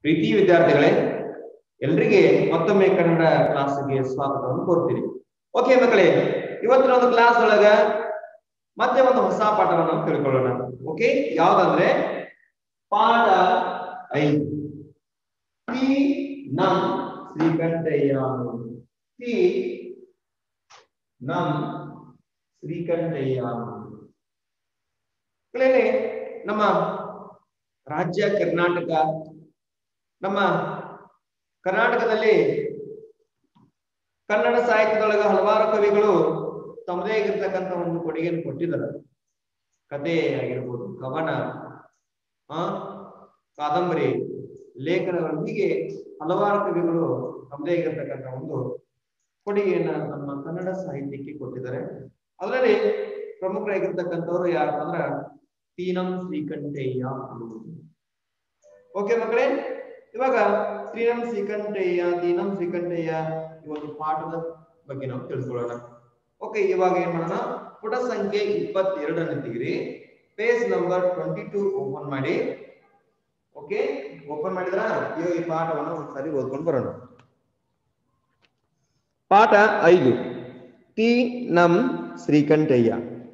ಪ್ರೀತಿ ವಿದ್ಯಾರ್ಥಿಗಳೇ ಎಲ್ರಿಗೆ ಮತ್ತೊಮ್ಮೆ ಕನ್ನಡ ಕ್ಲಾಸ್ಗೆ ಸ್ವಾಗತವನ್ನು ಕೋರ್ತೀನಿ ಓಕೆ ಮಕ್ಕಳೇ ಇವತ್ತಿನ ಒಂದು ಕ್ಲಾಸ್ ಒಳಗ ಮತ್ತೆ ಒಂದು ಹೊಸ ಪಾಠವನ್ನು ನಾವು ತಿಳ್ಕೊಳ್ಳೋಣ ಓಕೆ ಯಾವ್ದಂದ್ರೆ ಪಾಠ ಐದು ಟಿ ನಮ್ ಶ್ರೀಕಂಠಯ್ಯ ಟಿ ನಮ್ ಶ್ರೀಕಂಠಯ್ಯ ಮಕ್ಕಳೇ ನಮ್ಮ ರಾಜ್ಯ ಕರ್ನಾಟಕ ನಮ್ಮ ಕರ್ನಾಟಕದಲ್ಲಿ ಕನ್ನಡ ಸಾಹಿತ್ಯದೊಳಗ ಹಲವಾರು ಕವಿಗಳು ತಮ್ಮದೇ ಆಗಿರ್ತಕ್ಕಂಥ ಒಂದು ಕೊಡುಗೆಯನ್ನು ಕೊಟ್ಟಿದ್ದಾರೆ ಕಥೆ ಆಗಿರ್ಬೋದು ಕವನ ಆ ಕಾದಂಬರಿ ಲೇಖನಗಳು ಹೀಗೆ ಹಲವಾರು ಕವಿಗಳು ತಮ್ಮದೇ ಆಗಿರ್ತಕ್ಕಂಥ ಒಂದು ಕೊಡುಗೆಯನ್ನ ನಮ್ಮ ಕನ್ನಡ ಸಾಹಿತ್ಯಕ್ಕೆ ಕೊಟ್ಟಿದ್ದಾರೆ ಅದರಲ್ಲಿ ಪ್ರಮುಖರಾಗಿರ್ತಕ್ಕಂಥವ್ರು ಯಾರು ಅಂದ್ರ ತೀನಂ ಶ್ರೀಕಂಠಯ್ಯ ಓಕೆ ಮಕ್ಕಳೇ ಇವಾಗ ಶ್ರೀನಂ ಶ್ರೀಕಂಠಯ್ಯ ತೀನಂ ಶ್ರೀಕಂಠಯ್ಯ ಈ ಒಂದು ಪಾಠದ ಬಗ್ಗೆ ನಾವು ತಿಳ್ಕೊಳ್ಳೋಣ ಓಕೆ ಇವಾಗ ಏನ್ ಮಾಡೋಣ ಪುಟ ಸಂಖ್ಯೆ ಇಪ್ಪತ್ತೆರಡನ್ನು ತೆಗಿರಿ page number twenty two open ಮಾಡಿ ಓಕೆ ಓಪನ್ ಮಾಡಿದ್ರ ಇವಾಗ ಈ ಪಾಠವನ್ನು ಒಂದ್ಸರಿ ಓದ್ಕೊಂಡು ಬರೋಣ ಪಾಠ ಐದು ಟಿ ನಂ ಶ್ರೀಕಂಠಯ್ಯ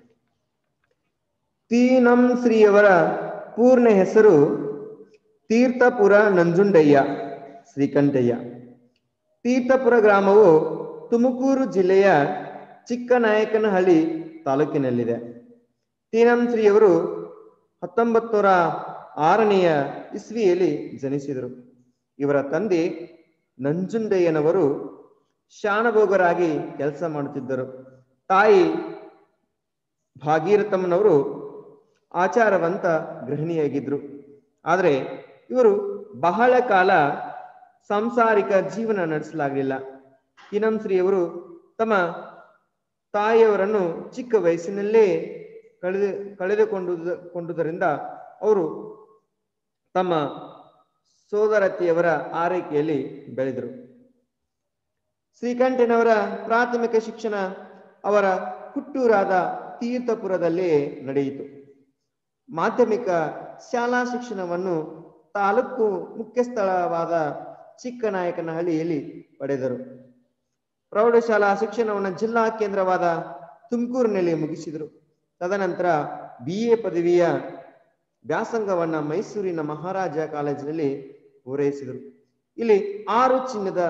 ತಿ ನಂ ಶ್ರೀಯವರ ಪೂರ್ಣ ಹೆಸರು ತೀರ್ಥಪುರ ನಂಜುಂಡಯ್ಯ ಶ್ರೀಕಂಠಯ್ಯ ತೀರ್ಥಪುರ ಗ್ರಾಮವು ತುಮಕೂರು ಜಿಲ್ಲೆಯ ಚಿಕ್ಕನಾಯಕನಹಳ್ಳಿ ತಾಲೂಕಿನಲ್ಲಿದೆ ತೀನಂ ಶ್ರೀಯವರು ಹತ್ತೊಂಬತ್ತುನೂರ ಆರನೆಯ ಇಸ್ವಿಯಲ್ಲಿ ಜನಿಸಿದರು ಇವರ ತಂದೆ ನಂಜುಂಡಯ್ಯನವರು ಶಾಣಭೋಗರಾಗಿ ಕೆಲಸ ಮಾಡುತ್ತಿದ್ದರು ತಾಯಿ ಭಾಗೀರಥಮ್ಮನವರು ಆಚಾರವಂತ ಗೃಹಿಣಿಯಾಗಿದ್ರು ಆದರೆ ಇವರು ಬಹಳ ಕಾಲ ಸಾಂಸಾರಿಕ ಜೀವನ ನಡೆಸಲಾಗಲಿಲ್ಲ ಶ್ರೀಯವರು ತಮ್ಮ ತಾಯಿಯವರನ್ನು ಚಿಕ್ಕ ವಯಸ್ಸಿನಲ್ಲೇ ಕಳೆದು ಕಳೆದುಕೊಂಡು ಕೊಂಡುದರಿಂದ ಅವರು ತಮ್ಮ ಸೋದರತಿಯವರ ಆರೈಕೆಯಲ್ಲಿ ಬೆಳೆದರು ಶ್ರೀಕಂಠನವರ ಪ್ರಾಥಮಿಕ ಶಿಕ್ಷಣ ಅವರ ಹುಟ್ಟೂರಾದ ತೀರ್ಥಪುರದಲ್ಲೇ ನಡೆಯಿತು ಮಾಧ್ಯಮಿಕ ಶಾಲಾ ಶಿಕ್ಷಣವನ್ನು ತಾಲೂಕು ಮುಖ್ಯ ಸ್ಥಳವಾದ ಚಿಕ್ಕನಾಯಕನಹಳ್ಳಿಯಲ್ಲಿ ಪಡೆದರು ಪ್ರೌಢಶಾಲಾ ಶಿಕ್ಷಣವನ್ನು ಜಿಲ್ಲಾ ಕೇಂದ್ರವಾದ ತುಮಕೂರಿನಲ್ಲಿ ಮುಗಿಸಿದರು ತದನಂತರ ಬಿ ಎ ಪದವಿಯ ವ್ಯಾಸಂಗವನ್ನ ಮೈಸೂರಿನ ಮಹಾರಾಜ ಕಾಲೇಜಿನಲ್ಲಿ ಪೂರೈಸಿದರು ಇಲ್ಲಿ ಆರು ಚಿನ್ನದ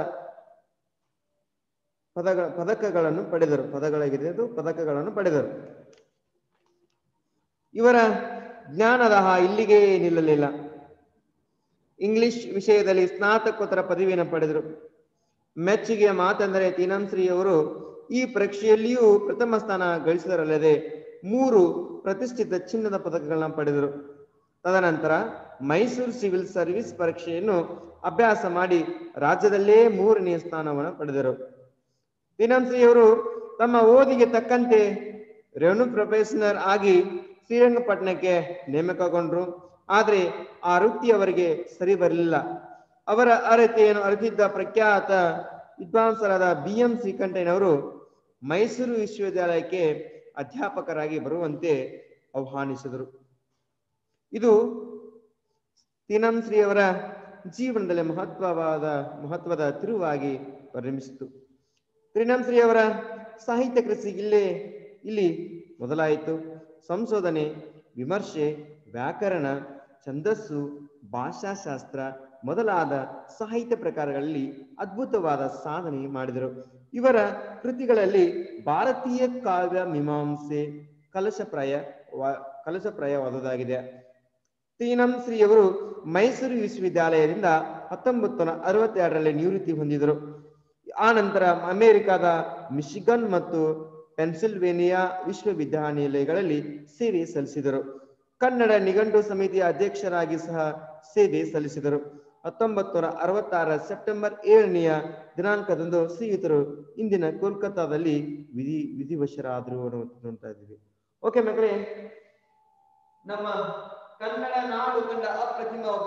ಪದಗಳ ಪದಕಗಳನ್ನು ಪಡೆದರು ಪದಗಳಾಗಿದೆ ಪದಕಗಳನ್ನು ಪಡೆದರು ಇವರ ಜ್ಞಾನದಾಹ ಇಲ್ಲಿಗೆ ನಿಲ್ಲಲಿಲ್ಲ ಇಂಗ್ಲಿಷ್ ವಿಷಯದಲ್ಲಿ ಸ್ನಾತಕೋತ್ತರ ಪದವಿಯನ್ನು ಪಡೆದರು ಮೆಚ್ಚುಗೆಯ ಮಾತೆಂದರೆ ತೀನಂಶ್ರೀಯವರು ಈ ಪರೀಕ್ಷೆಯಲ್ಲಿಯೂ ಪ್ರಥಮ ಸ್ಥಾನ ಗಳಿಸಿದರಲ್ಲದೆ ಮೂರು ಪ್ರತಿಷ್ಠಿತ ಚಿನ್ನದ ಪದಕಗಳನ್ನ ಪಡೆದರು ತದನಂತರ ಮೈಸೂರು ಸಿವಿಲ್ ಸರ್ವಿಸ್ ಪರೀಕ್ಷೆಯನ್ನು ಅಭ್ಯಾಸ ಮಾಡಿ ರಾಜ್ಯದಲ್ಲೇ ಮೂರನೆಯ ಸ್ಥಾನವನ್ನು ಪಡೆದರು ತೀನಂಶ್ರೀಯವರು ತಮ್ಮ ಓದಿಗೆ ತಕ್ಕಂತೆ ರೆವೆನ್ಯೂ ಪ್ರೊಫೆಷನರ್ ಆಗಿ ಶ್ರೀರಂಗಪಟ್ಟಣಕ್ಕೆ ನೇಮಕಗೊಂಡ್ರು ಆದರೆ ಆ ವೃತ್ತಿ ಅವರಿಗೆ ಸರಿ ಬರಲಿಲ್ಲ ಅವರ ಅರತೆಯನ್ನು ಅರಿತಿದ್ದ ಪ್ರಖ್ಯಾತ ವಿದ್ವಾಂಸರಾದ ಬಿ ಎಂ ಶ್ರೀಕಂಠಯ್ಯನವರು ಮೈಸೂರು ವಿಶ್ವವಿದ್ಯಾಲಯಕ್ಕೆ ಅಧ್ಯಾಪಕರಾಗಿ ಬರುವಂತೆ ಆಹ್ವಾನಿಸಿದರು ಇದು ತೀನಂಶ್ರೀಯವರ ಜೀವನದಲ್ಲಿ ಮಹತ್ವವಾದ ಮಹತ್ವದ ತಿರುವಾಗಿ ಪರಿಣಮಿಸಿತು ತ್ರಿನಂಶ್ರೀಯವರ ಸಾಹಿತ್ಯ ಕೃಷಿ ಇಲ್ಲೇ ಇಲ್ಲಿ ಮೊದಲಾಯಿತು ಸಂಶೋಧನೆ ವಿಮರ್ಶೆ ವ್ಯಾಕರಣ ಛಂದಸ್ಸು ಭಾಷಾಶಾಸ್ತ್ರ ಮೊದಲಾದ ಸಾಹಿತ್ಯ ಪ್ರಕಾರಗಳಲ್ಲಿ ಅದ್ಭುತವಾದ ಸಾಧನೆ ಮಾಡಿದರು ಇವರ ಕೃತಿಗಳಲ್ಲಿ ಭಾರತೀಯ ಕಾವ್ಯ ಮೀಮಾಂಸೆ ಕಲಶಪ್ರಾಯ ಕಲಶಪ್ರಾಯವಾದುದಾಗಿದೆ ತೀನಂ ಶ್ರೀಯವರು ಮೈಸೂರು ವಿಶ್ವವಿದ್ಯಾಲಯದಿಂದ ಹತ್ತೊಂಬತ್ತು ನೂರ ಅರವತ್ತೆರಡರಲ್ಲಿ ನಿವೃತ್ತಿ ಹೊಂದಿದರು ಆ ನಂತರ ಅಮೆರಿಕದ ಮಿಶಿಗನ್ ಮತ್ತು ಪೆನ್ಸಿಲ್ವೇನಿಯಾ ವಿಶ್ವವಿದ್ಯಾನಿಲಯಗಳಲ್ಲಿ ಸೇವೆ ಸಲ್ಲಿಸಿದರು ಕನ್ನಡ ನಿಘಂಟು ಸಮಿತಿಯ ಅಧ್ಯಕ್ಷರಾಗಿ ಸಹ ಸೇವೆ ಸಲ್ಲಿಸಿದರು ಹತ್ತೊಂಬತ್ತು ನೂರ ಅರವತ್ತಾರ ಸೆಪ್ಟೆಂಬರ್ ಏಳನೆಯ ದಿನಾಂಕದಂದು ಶ್ರೀಯುತರು ಇಂದಿನ ಕೋಲ್ಕತ್ತಾದಲ್ಲಿ ವಿಧಿ ವಿಧಿವಶರಾದರು ನೋಡ್ತಾ ಇದ್ದೀವಿ ಓಕೆ ಮಕ್ಕಳೇ ನಮ್ಮ ಕನ್ನಡ ನಾಡು ಕಂಡ ಅಪ್ರತಿಮ ಒಬ್ಬ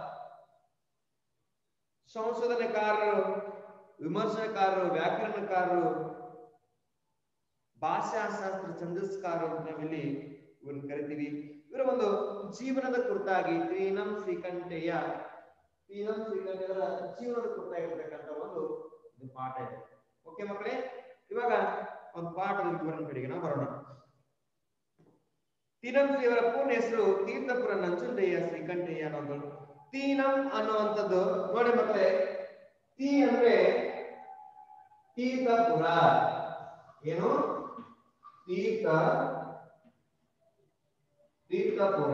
ಸಂಶೋಧನೆಕಾರರು ವಿಮರ್ಶನಕಾರರು ವ್ಯಾಕರಣಕಾರರು ಭಾಷಾಶಾಸ್ತ್ರ ಛಂದಸ್ಕಾರರು ನಾವಿಲ್ಲಿ ಇವ್ರನ್ನ ಕರಿತೀವಿ ಇವರ ಒಂದು ಜೀವನದ ಕುರಿತಾಗಿ ಶ್ರೀನಂ ಶ್ರೀಕಂಠಯ್ಯ ತೀನಂ ಶ್ರೀಕಂಠರ ಜೀವನದ ಕುರಿತಾಗಿರ್ತಕ್ಕಂಥ ಒಂದು ಇದು ಪಾಠ ಇದೆ ಓಕೆ ಮಕ್ಕಳೇ ಇವಾಗ ಒಂದು ಪಾಠದ ವಿವರಣೆ ಕಡೆಗೆ ನಾವು ಬರೋಣ ತೀನಂ ಶ್ರೀಯವರ ಪೂರ್ಣ ಹೆಸರು ತೀರ್ಥಪುರ ನಂಜುಂಡಯ್ಯ ಶ್ರೀಕಂಠಯ್ಯ ಅನ್ನೋದು ತೀನಂ ಅನ್ನುವಂಥದ್ದು ನೋಡಿ ಮಕ್ಕಳೇ ತೀ ಅಂದ್ರೆ ತೀರ್ಥಪುರ ಏನು ತೀರ್ಥ ತೀರ್ಥಪುರ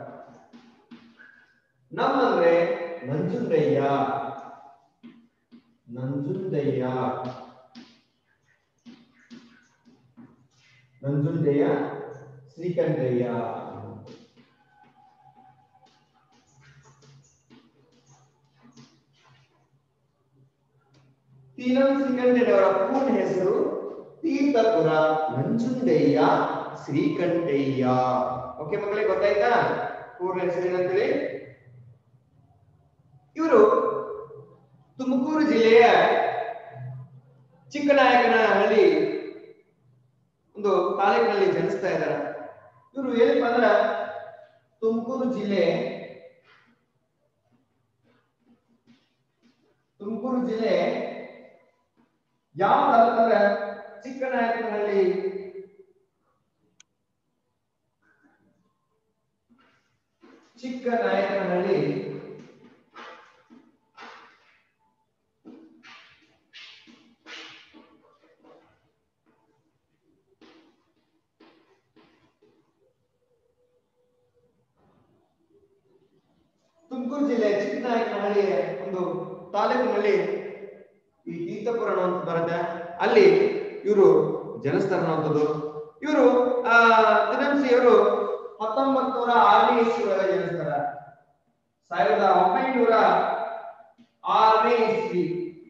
ನಮ್ಮಂದ್ರೆ ನಂಜುಂಡಯ್ಯ ನಂಜುಂಡಯ್ಯ ನಂಜುಂಡಯ್ಯ ಶ್ರೀಕಂಠಯ್ಯ ತೀನಂ ಶ್ರೀಕಂಠಯ್ಯನವರ ಪೂರ್ಣ ಹೆಸರು ತೀರ್ಥಪುರ ನಂಜುಂಡಯ್ಯ ಶ್ರೀಕಂಠಯ್ಯ ಓಕೆ ಮಕ್ಕಳೇ ಗೊತ್ತಾಯ್ತಾ ಪೂರ್ಣ ಹೆಸರು ಏನಂತೇಳಿ ಇವರು ತುಮಕೂರು ಜಿಲ್ಲೆಯ ಚಿಕ್ಕನಾಯಕನಹಳ್ಳಿ ಒಂದು ತಾಲೂಕಿನಲ್ಲಿ ಜನಿಸ್ತಾ ಇದ್ದಾರೆ ಇವರು ಏನಪ್ಪ ಅಂದ್ರ ತುಮಕೂರು ಜಿಲ್ಲೆ ತುಮಕೂರು ಜಿಲ್ಲೆ ಯಾವ ತಾಲೂಕು ಅಂದ್ರೆ ಚಿಕ್ಕನಾಯಕನಹಳ್ಳಿ ಚಿಕ್ಕನಾಯಕನಹಳ್ಳಿ ತುಮಕೂರು ಜಿಲ್ಲೆ ಚಿಕ್ಕನಾಯಕನಹಳ್ಳಿ ಒಂದು ತಾಲೂಕಿನಲ್ಲಿ ಈ ತೀರ್ಥಪುರ ಅಂತ ಬರುತ್ತೆ ಅಲ್ಲಿ ಇವರು ಜನಿಸ್ತಾರ ಅನ್ನುವಂಥದ್ದು ಇವರು ಆ ದಿನಂಸಿ ಇವರು ಹತ್ತೊಂಬತ್ ನೂರ ಆರನೇ ಇಸ್ವಿ ಒಳಗೆ ಜನಿಸ್ತಾರ ಸಾವಿರದ ಒಂಬೈನೂರ ಆರನೇ ಇಸ್ವಿ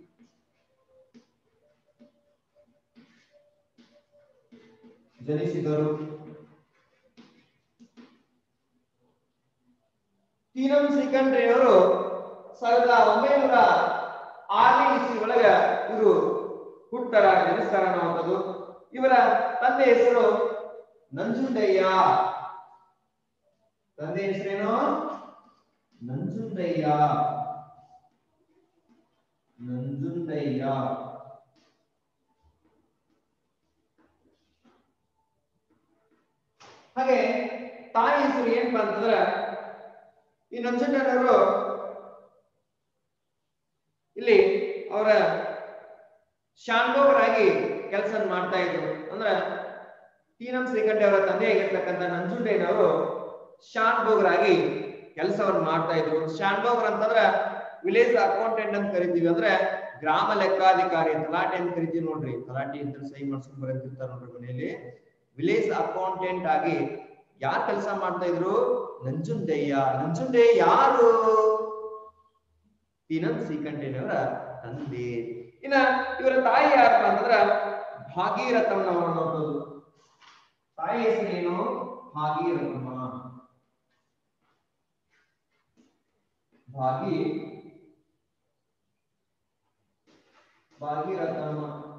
ಜನಿಸಿದರು ತೀರಂ ಶ್ರೀಕಂಠಯ್ಯವರು ಸಾವಿರದ ಒಂಬೈನೂರ ಆರನೇ ಇಸ್ವಿ ಒಳಗ ಇವರು ಹುಟ್ಟಾರ ಜನಿಸ್ತಾರ ಅನ್ನುವಂಥದ್ದು ಇವರ ತಂದೆ ಹೆಸರು ನಂಜುಂಡಯ್ಯ ತಂದೆ ಹೆಸರೇನು ನಂಜುಂಡಯ್ಯ ನಂಜುಂಡಯ್ಯ ಹಾಗೆ ತಾಯಿ ಹೆಸರು ಏನಪ್ಪಾ ಅಂತಂದ್ರ ಈ ನಂಜುಂಡಯ್ಯನವರು ಇಲ್ಲಿ ಅವರ ಶಾಂಡೋವರಾಗಿ ಕೆಲಸ ಮಾಡ್ತಾ ಇದ್ರು ಅಂದ್ರ ತೀನಂ ಶ್ರೀಕಂಠ ಅವರ ತಂದೆಯಾಗಿರ್ತಕ್ಕಂಥ ನಂಜುಂಡಯ್ಯನವರು ಶಾನ್ಭೋಗರಾಗಿ ಕೆಲಸವನ್ನು ಮಾಡ್ತಾ ಇದ್ರು ಶಾನ್ಭೋಗರ್ ಅಂತಂದ್ರ ವಿಲೇಜ್ ಅಕೌಂಟೆಂಟ್ ಅಂತ ಕರಿತೀವಿ ಅಂದ್ರೆ ಗ್ರಾಮ ಲೆಕ್ಕಾಧಿಕಾರಿ ತಲಾಟೆ ಅಂತ ಕರಿತೀವಿ ನೋಡ್ರಿ ತಲಾಟಿ ಅಂತ ಸಹಿ ಮಾಡ್ಸ್ಕೊಂಡ್ ಬರಂತಿರ್ತಾರ ನೋಡ್ರಿ ಮನೆಯಲ್ಲಿ ವಿಲೇಜ್ ಅಕೌಂಟೆಂಟ್ ಆಗಿ ಯಾರ್ ಕೆಲಸ ಮಾಡ್ತಾ ಇದ್ರು ನಂಜುಂಡಯ್ಯ ನಂಜುಂಡಯ್ಯ ಯಾರು ತೀನಂ ಶ್ರೀಕಂಠಯ್ಯನವರ ತಂದೆ ಇನ್ನ ಇವರ ತಾಯಿ ಯಾರಪ್ಪ ಅಂತಂದ್ರ ಭಾಗೀರಥಮ್ಮನವರು ಅನ್ನೋದು ತಾಯಿ ಹೆಸರೇನು ಭಾಗೀರಥಮ್ಮ ಭಾಗಿ ಭಾಗೀರಥಮ್ಮ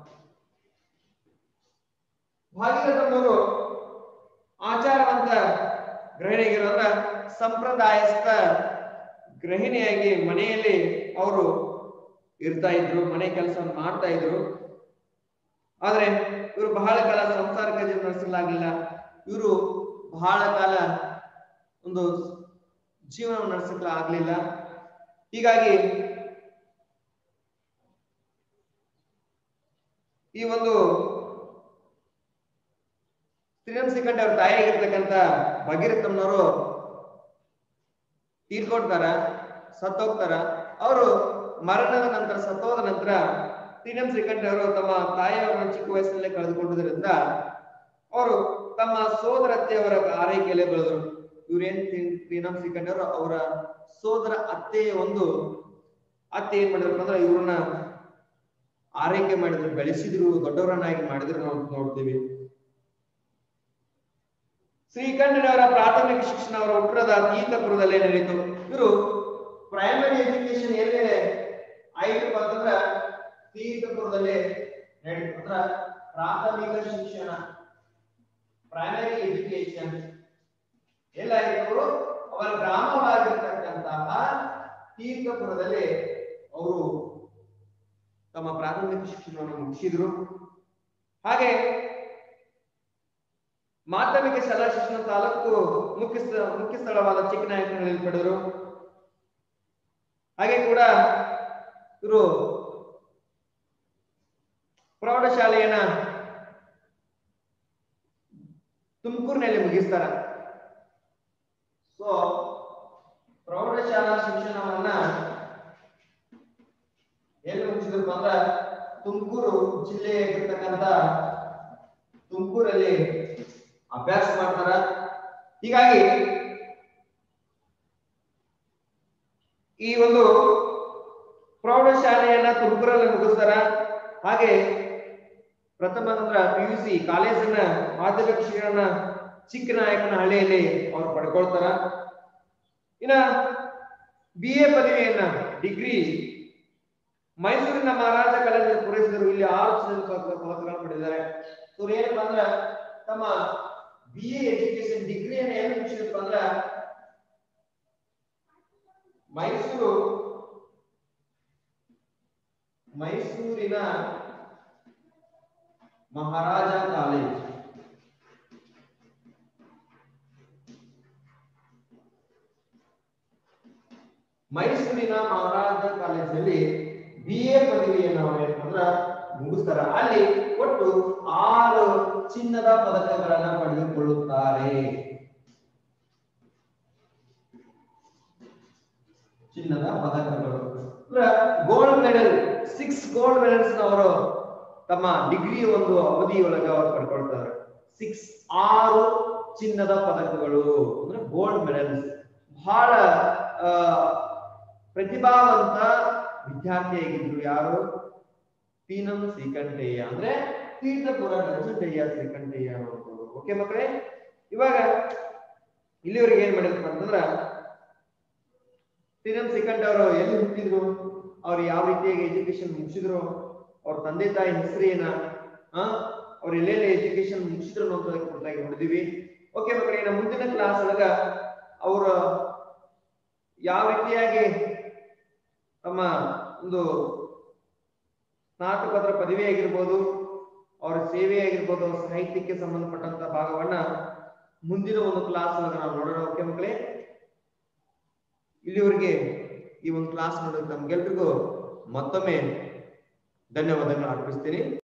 ಭಾಗೀರಥಮ್ಮನವರು ಆಚಾರವಂತ ಗೃಹಿಣಿಗಿರೋ ಅಂದ್ರ ಸಂಪ್ರದಾಯಸ್ಥ ಗೃಹಿಣಿಯಾಗಿ ಮನೆಯಲ್ಲಿ ಅವರು ಇರ್ತಾ ಇದ್ರು ಮನೆ ಕೆಲಸವನ್ನು ಮಾಡ್ತಾ ಇದ್ರು ಆದ್ರೆ ಇವರು ಬಹಳ ಕಾಲ ಸಂಸಾರಿಕ ಜೀವನ ನಡೆಸಲಾಗಲಿಲ್ಲ ಇವರು ಬಹಳ ಕಾಲ ಒಂದು ಜೀವನ ನಡೆಸಲಿಕ್ಕೆ ಆಗ್ಲಿಲ್ಲ ಹೀಗಾಗಿ ಈ ಒಂದು ಶ್ರೀರಾಮ್ ಶ್ರೀಕಂಠ ಅವ್ರ ತಾಯಿಯಾಗಿರ್ತಕ್ಕಂಥ ಭಗೀರಥಮ್ಮನವರು ತೀರ್ಕೊಡ್ತಾರ ಸತ್ತೋಗ್ತಾರ ಅವರು ಮರಣದ ನಂತರ ಸತ್ತೋದ ನಂತರ ಶ್ರೀರಾಮ್ ಶ್ರೀಕಂಠ ಅವರು ತಮ್ಮ ತಾಯಿಯವರನ್ನು ಚಿಕ್ಕ ವಯಸ್ಸಿನಲ್ಲೇ ಕಳೆದುಕೊಂಡಿದ್ದರಿಂದ ಅವರು ತಮ್ಮ ಸೋದರತ್ತೆಯವರ ಆರೈಕೆಯಲ್ಲೇ ಬೆಳೆದರು ಇವ್ರೇನ್ ಶ್ರೀರಾಮ್ ಶ್ರೀಕಂಠ ಅವರು ಅವರ ಸೋದರ ಅತ್ತೆಯ ಒಂದು ಅತ್ತೆ ಏನ್ ಮಾಡಿದ್ರು ಅಂದ್ರೆ ಇವ್ರನ್ನ ಆರೈಕೆ ಮಾಡಿದ್ರು ಬೆಳೆಸಿದ್ರು ದೊಡ್ಡವರನ್ನಾಗಿ ಮಾಡಿದ್ರು ನಾವು ನೋಡ್ತೀವಿ ಶ್ರೀಕಂಠನವರ ಪ್ರಾಥಮಿಕ ಶಿಕ್ಷಣ ಅವರ ಹುಟ್ಟದ ತೀರ್ಥಪುರದಲ್ಲೇ ನಡೆಯಿತು ಇವರು ಪ್ರೈಮರಿ ಎಜುಕೇಶನ್ ಎಲ್ಲಿ ಆಯ್ತು ಅಂತಂದ್ರ ತೀರ್ಥಪುರದಲ್ಲೇ ನಡೀತು ಅಂದ್ರ ಪ್ರಾಥಮಿಕ ಶಿಕ್ಷಣ ಪ್ರೈಮರಿ ಎಜುಕೇಶನ್ ಎಲ್ಲಾಯಿತು ಅವರ ಗ್ರಾಮವಾಗಿರ್ತಕ್ಕಂತಹ ತೀರ್ಥಪುರದಲ್ಲಿ ಅವರು ತಮ್ಮ ಪ್ರಾಥಮಿಕ ಶಿಕ್ಷಣವನ್ನು ಮುಗಿಸಿದ್ರು ಹಾಗೆ ಮಾಧ್ಯಮಿಕ ಶಾಲಾ ಶಿಕ್ಷಣ ತಾಲೂಕು ಮುಖ್ಯ ಸ್ಥ- ಮುಖ್ಯ ಸ್ಥಳವಾದ ಚಿಕ್ಕನಾಯಕನಹಳ್ಳಿ ಪಡೆದರು ಹಾಗೆ ಕೂಡ ಇವರು ಪ್ರೌಢಶಾಲೆಯನ್ನ ತುಮಕೂರಿನಲ್ಲಿ ಮುಗಿಸ್ತಾರ ಸೊ ಪ್ರೌಢಶಾಲಾ ಶಿಕ್ಷಣವನ್ನ ಎಲ್ಲಿ ಮುಗಿಸಿದ್ರು ಅಂದ್ರ ತುಮಕೂರು ಜಿಲ್ಲೆಯಾಗಿರ್ತಕ್ಕಂಥ ತುಮಕೂರಲ್ಲಿ ಅಭ್ಯಾಸ ಮಾಡ್ತಾರ ಹೀಗಾಗಿ ಈ ಒಂದು ಪ್ರೌಢಶಾಲೆಯನ್ನ ತುಮಕೂರಲ್ಲಿ ಮುಗಿಸ್ತಾರ ಹಾಗೆ ಪ್ರಥಮ ಅಂದ್ರ ಪಿ ಯು ಸಿ ಕಾಲೇಜನ್ನ ಮಾಧ್ಯಮಿಕ ಶಿಕ್ಷಣ ಚಿಕ್ಕನಾಯಕನ ಹಳ್ಳಿಯಲ್ಲಿ ಅವ್ರು ಪಡ್ಕೊಳ್ತಾರ ಇನ್ನ ಬಿ ಎ ಪದವಿಯನ್ನ ಡಿಗ್ರಿ ಮೈಸೂರಿನ ಮಹಾರಾಜ ಕಾಲೇಜಿನಲ್ಲಿ ಪೂರೈಸಿದರು ಇಲ್ಲಿ ಆರು ಚಿನ್ನದ ಪದಕ- ಪದಕಗಳನ್ನು ಪಡೆದಿದ್ದಾರೆ ಸೊ ಏನಪ್ಪಾ ಅಂದ್ರ ತಮ್ಮ ಬಿ ಎ ಎಜುಕೇಶನ್ ಡಿಗ್ರಿಯನ್ನ ಏನು ಮುಗಿಸಿದಪ್ಪ ಅಂದ್ರ ಮೈಸೂರು ಮೈಸೂರಿನ ಮಹಾರಾಜ ಕಾಲೇಜ್ ಮೈಸೂರಿನ ಮಹಾರಾಜ ಕಾಲೇಜಿನಲ್ಲಿ ಬಿ ಎ ಪದವಿಯನ್ನು ಅವ್ರು ಏನಂದ್ರ ಮುಗಿಸ್ತಾರ ಅಲ್ಲಿ ಒಟ್ಟು ಆರು ಚಿನ್ನದ ಪದಕಗಳನ್ನ ಪಡೆದುಕೊಳ್ಳುತ್ತಾರೆ ಚಿನ್ನದ ಪದಕಗಳು gold medal six gold medals ಅವರು ತಮ್ಮ ಡಿಗ್ರಿ ಒಂದು ಅವಧಿಯೊಳಗೆ ಅವರು ಪಡ್ಕೊಳ್ತಾರೆ ಸಿಕ್ಸ್ ಆರು ಚಿನ್ನದ ಪದಕಗಳು ಅಂದ್ರೆ ಗೋಲ್ಡ್ ಮೆಡಲ್ಸ್ ಬಹಳ ಆ, ಪ್ರತಿಭಾವಂತ ವಿದ್ಯಾರ್ಥಿಯಾಗಿದ್ರು ಯಾರು ಪೀನಂ ಶ್ರೀಕಂಠಯ್ಯ ಅಂದ್ರೆ ತೀರ್ಥಪುರ ನಂಜುಂಡಯ್ಯ ಶ್ರೀಕಂಠಯ್ಯ ಅನ್ನೋದು ಓಕೆ ಮಕ್ಕಳೇ ಇವಾಗ ಇಲ್ಲಿವರೆಗೆ ಏನ್ ಮಾಡಿದ್ರಪ್ಪ ಅಂತಂದ್ರ ಪೀನಂ ಶ್ರೀಕಂಠ ಅವರು ಎಲ್ಲಿ ಹುಟ್ಟಿದ್ರು ಅವ್ರು ಯಾವ ರೀತಿಯಾಗಿ ಎಜುಕೇಶನ್ ಮುಗಿಸಿದ್ರು ಅವ್ರ ತಂದೆ ತಾಯಿ ಹೆಸರು ಏನ ಆ ಅವ್ರು ಎಲ್ಲೆಲ್ಲಿ ಎಜುಕೇಶನ್ ಮುಗಿಸಿದ್ರು ಅನ್ನೋದಕ್ಕೆ ಕುರಿತಾಗಿ ನೋಡಿದೀವಿ ಓಕೆ ಮಕ್ಕಳೇ ಇನ್ನು ಮುಂದಿನ ಕ್ಲಾಸ್ ಒಳಗ ಅವರ ಯಾವ ರೀತಿಯಾಗಿ ತಮ್ಮ ಒಂದು ಸ್ನಾತಕೋತ್ತರ ಪದವಿ ಆಗಿರ್ಬೋದು ಅವರ ಸೇವೆ ಆಗಿರ್ಬೋದು ಅವ್ರ ಸಾಹಿತ್ಯಕ್ಕೆ ಸಂಬಂಧಪಟ್ಟಂತ ಭಾಗವನ್ನ ಮುಂದಿನ ಒಂದು ಕ್ಲಾಸ್ ಒಳಗೆ ನಾವು ನೋಡೋಣ ಓಕೆ ಮಕ್ಕಳೇ ಇಲ್ಲಿವರೆಗೆ ಈ ಒಂದು ಕ್ಲಾಸ್ ನೋಡೋದು ನಮ್ಗೆಲ್ರಿಗೂ ಮತ್ತೊಮ್ಮೆ ಧನ್ಯವಾದಗಳು ಅರ್ಪಿಸ್ತೀನಿ